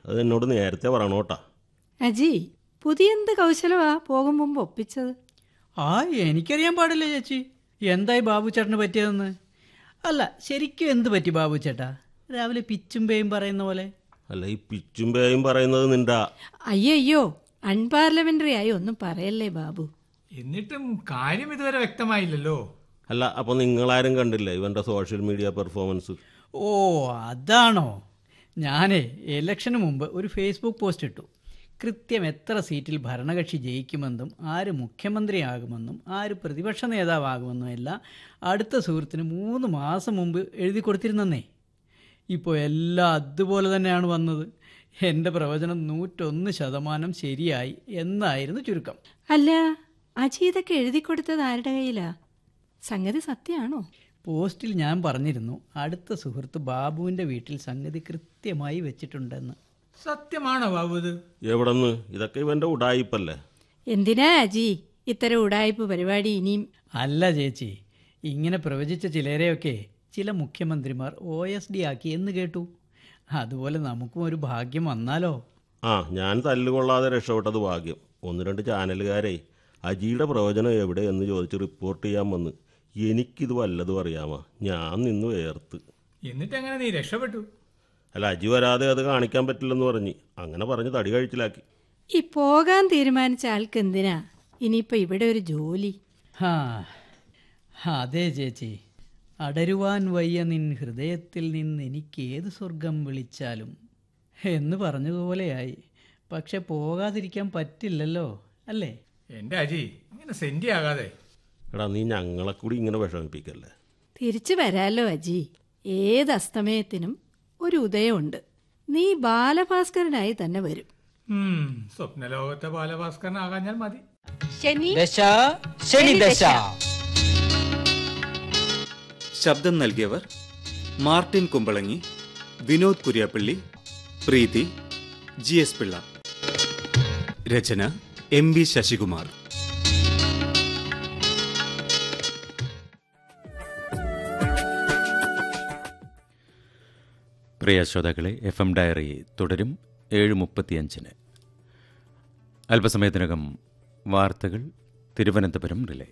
അത് എന്നോട് നേരത്തെ പറയണോട്ടാ അജി പുതിയ എന്ത് കൗശലമാ പോകും മുമ്പ് ഒപ്പിച്ചത് ആ എനിക്കറിയാൻ പാടില്ല ചേച്ചി എന്തായി ബാബു ചേട്ടന് പറ്റിയതെന്ന് അല്ല ശരിക്കും എന്ത് പറ്റി ബാബു ചേട്ടാ രാവിലെ പിച്ചും പേയും പറയുന്ന പോലെ അല്ല ഈ പിച്ചും പേയും പറയുന്നത് നിന്റെ അയ്യോ അൺപാർലമെന്ററി ആയി ഒന്നും പറയല്ലേ ബാബു എന്നിട്ടും കാര്യം ഇതുവരെ വ്യക്തമായില്ലല്ലോ അല്ല അപ്പോൾ നിങ്ങളാരും കണ്ടില്ല ഇവൻ്റെ സോഷ്യൽ മീഡിയ പെർഫോമൻസ് ഓ അതാണോ ഞാനേ ഇലക്ഷന് മുമ്പ് ഒരു ഫേസ്ബുക്ക് പോസ്റ്റ് ഇട്ടു കൃത്യം എത്ര സീറ്റിൽ ഭരണകക്ഷി ജയിക്കുമെന്നും ആര് മുഖ്യമന്ത്രിയാകുമെന്നും ആര് പ്രതിപക്ഷ നേതാവാകുമെന്നും എല്ലാം അടുത്ത സുഹൃത്തിന് മൂന്ന് മാസം മുമ്പ് എഴുതി കൊടുത്തിരുന്നേ ഇപ്പോൾ എല്ലാം അതുപോലെ തന്നെയാണ് വന്നത് എൻ്റെ പ്രവചനം നൂറ്റൊന്ന് ശതമാനം ശരിയായി എന്നായിരുന്നു ചുരുക്കം അല്ല അജി ഇതൊക്കെ എഴുതി കൊടുത്തത് ആരുടെ കയ്യിലാ സംഗതി സത്യമാണോ പോസ്റ്റിൽ ഞാൻ പറഞ്ഞിരുന്നു അടുത്ത സുഹൃത്ത് ബാബുവിൻ്റെ വീട്ടിൽ സംഗതി കൃത്യമായി വെച്ചിട്ടുണ്ടെന്ന് സത്യമാണോ ബാബു ഇത് എവിടെ നിന്ന് ഇതൊക്കെ ഇവൻ്റെ ഉടായിപ്പല്ലേ എന്തിനാ അജി ഇത്തരം ഉടായ്പ പരിപാടി ഇനിയും അല്ല ചേച്ചി ഇങ്ങനെ പ്രവചിച്ച ചിലരെയൊക്കെ ചില മുഖ്യമന്ത്രിമാർ ഒ എസ് ഡി ആക്കി എന്ന് കേട്ടു അതുപോലെ നമുക്കും ഒരു ഭാഗ്യം വന്നാലോ ആ ഞാൻ തല്ലുകൊള്ളാതെ രക്ഷപ്പെട്ടത് ഭാഗ്യം ഒന്ന് രണ്ട് ചാനലുകാരെ അജിയുടെ പ്രവചനം എവിടെ എന്ന് ചോദിച്ച് റിപ്പോർട്ട് ചെയ്യാൻ വന്ന് എനിക്കിത് വല്ലതും അറിയാമോ ഞാൻ നിന്ന് വേർത്ത് എന്നിട്ട് എങ്ങനെ നീ രക്ഷപ്പെട്ടു അല്ല അജി വരാതെ അത് കാണിക്കാൻ പറ്റില്ലെന്ന് പറഞ്ഞ് അങ്ങനെ പറഞ്ഞ് തടി കഴിച്ചിലാക്കി ഈ പോകാൻ തീരുമാനിച്ച ആൾക്ക് എന്തിനാ ഇനിയിപ്പോ ഇവിടെ ഒരു ജോലി ഹാ അതെ ചേച്ചി അടരുവാൻ വയ്യ നിൻ ഹൃദയത്തിൽ നിന്ന് എനിക്ക് ഏത് സ്വർഗം വിളിച്ചാലും എന്ന് പറഞ്ഞതുപോലെയായി പക്ഷെ പോകാതിരിക്കാൻ പറ്റില്ലല്ലോ അല്ലേ എൻ്റെ അജി ഇങ്ങനെ സെൻറ്റി ആകാതെ എടാ നീ ഞങ്ങളെ കൂടി ഇങ്ങനെ വിഷമിപ്പിക്കല്ലേ തിരിച്ചു വരാലോ അജി ഏത് അസ്തമയത്തിനും ഒരു ഉദയമുണ്ട് നീ ബാലഭാസ്കരനായി തന്നെ വരും ഉം, സ്വപ്നലോകത്തെ ബാലഭാസ്കരനാകാഞ്ഞാൽ മതി ശനി ദശ ശനി ദശ ശബ്ദം നൽകിയവർ മാർട്ടിൻ കുമ്പളങ്ങി വിനോദ് കുര്യാപ്പള്ളി പ്രീതി ജി എസ് പിള്ള രചന എം വി ശശികുമാർ പ്രിയ ശ്രോതാക്കളെ എഫ് എം ഡയറി തുടരും ഏഴ് മുപ്പത്തിയഞ്ചിന് അല്പസമയത്തിനകം വാർത്തകൾ തിരുവനന്തപുരം റിലേ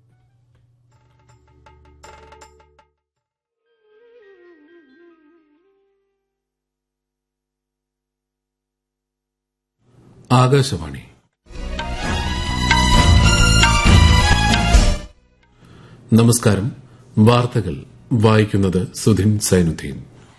ആകാശവാണി നമസ്കാരം വാർത്തകൾ വായിക്കുന്നത് സുധിൻ സൈനുദ്ദീൻ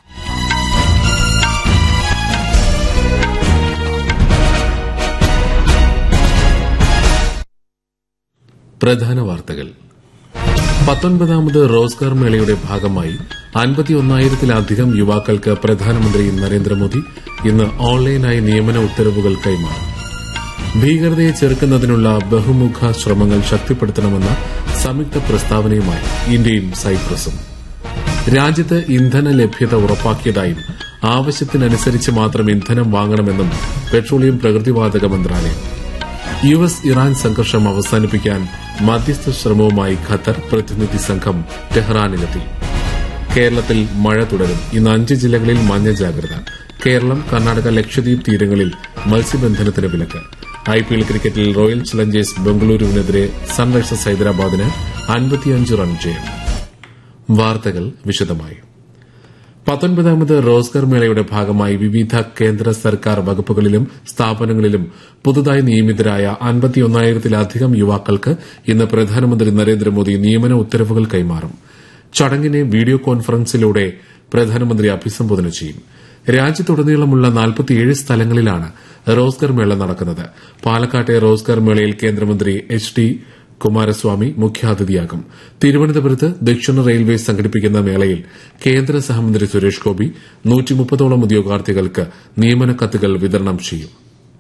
പ്രധാന വാർത്തകൾ പത്തൊൻപതാമത് റോസ്ഗാർ മേളയുടെ ഭാഗമായി അൻപത്തിയൊന്നായിരത്തിലധികം യുവാക്കൾക്ക് പ്രധാനമന്ത്രി നരേന്ദ്രമോദി ഇന്ന് ഓൺലൈനായി നിയമന ഉത്തരവുകൾ കൈമാറും ഭീകരതയെ ചെറുക്കുന്നതിനുള്ള ബഹുമുഖ ശ്രമങ്ങൾ ശക്തിപ്പെടുത്തണമെന്ന സംയുക്ത പ്രസ്താവനയുമായി ഇന്ത്യയും സൈപ്രസും രാജ്യത്ത് ഇന്ധന ലഭ്യത ഉറപ്പാക്കിയതായും ആവശ്യത്തിനനുസരിച്ച് മാത്രം ഇന്ധനം വാങ്ങണമെന്നും പെട്രോളിയം പ്രകൃതിവാതക മന്ത്രാലയം യു എസ് ഇറാൻ സംഘർഷം അവസാനിപ്പിക്കാൻ മധ്യസ്ഥ ശ്രമവുമായി ഖത്തർ പ്രതിനിധി സംഘം ടെഹ്റാനിലെത്തി കേരളത്തിൽ മഴ തുടരും ഇന്ന് അഞ്ച് ജില്ലകളിൽ മഞ്ഞ ജാഗ്രത കേരളം കർണാടക ലക്ഷദ്വീപ് തീരങ്ങളിൽ മത്സ്യബന്ധനത്തിന് വിലക്ക് ഐ പി എൽ ക്രിക്കറ്റിൽ റോയൽ ചലഞ്ചേഴ്സ് ബംഗളൂരുവിനെതിരെ സൺറൈസേഴ്സ് ഹൈദരാബാദിന് അൻപത്തിയഞ്ച് റൺ ജയം വാർത്തകൾ വിശദമായി പത്തൊൻപതാമത് റോസ്ഗർ മേളയുടെ ഭാഗമായി വിവിധ കേന്ദ്ര സർക്കാർ വകുപ്പുകളിലും സ്ഥാപനങ്ങളിലും പുതുതായി നിയമിതരായ അൻപത്തിയൊന്നായിരത്തിലധികം യുവാക്കൾക്ക് ഇന്ന് പ്രധാനമന്ത്രി നരേന്ദ്രമോദി നിയമന ഉത്തരവുകൾ കൈമാറും ചടങ്ങിനെ വീഡിയോ കോൺഫറൻസിലൂടെ പ്രധാനമന്ത്രി അഭിസംബോധന ചെയ്യും രാജ്യത്തുടനീളമുള്ള നാൽപ്പത്തിയേഴ് സ്ഥലങ്ങളിലാണ് റോസ്ഗർ മേള നടക്കുന്നത് പാലക്കാട്ടെ റോസ്ഗർ മേളയിൽ കേന്ദ്രമന്ത്രി എച്ച് ഡി കുമാരസ്വാമി മുഖ്യാതിഥിയാകും തിരുവനന്തപുരത്ത് ദക്ഷിണ റെയിൽവേ സംഘടിപ്പിക്കുന്ന മേളയിൽ കേന്ദ്ര സഹമന്ത്രി സുരേഷ് ഗോപി നൂറ്റിമുപ്പതോളം ഉദ്യോഗാർത്ഥികൾക്ക് നിയമന കത്തുകൾ വിതരണം ചെയ്യും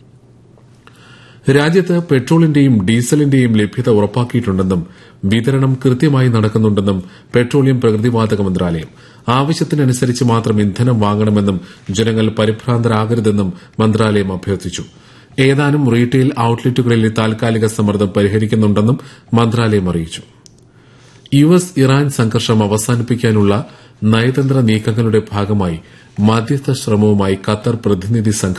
രാജ്യത്ത് പെട്രോളിന്റെയും ഡീസലിന്റെയും ലഭ്യത ഉറപ്പാക്കിയിട്ടുണ്ടെന്നും വിതരണം കൃത്യമായി നടക്കുന്നുണ്ടെന്നും പെട്രോളിയം പ്രകൃതിവാതക മന്ത്രാലയം ആവശ്യത്തിനനുസരിച്ച് മാത്രം ഇന്ധനം വാങ്ങണമെന്നും ജനങ്ങൾ പരിഭ്രാന്തരാകരുതെന്നും മന്ത്രാലയം അഭ്യർത്ഥിച്ചു ഏതാനും റീറ്റെയിൽ ഔട്ട്ലെറ്റുകളിലെ താൽക്കാലിക സമ്മർദ്ദം പരിഹരിക്കുന്നുണ്ടെന്നും മന്ത്രാലയം അറിയിച്ചു യു എസ് ഇറാൻ സംഘർഷം അവസാനിപ്പിക്കാനുള്ള നയതന്ത്ര നീക്കങ്ങളുടെ ഭാഗമായി മധ്യസ്ഥ ശ്രമവുമായി ഖത്തർ പ്രതിനിധി സംഘം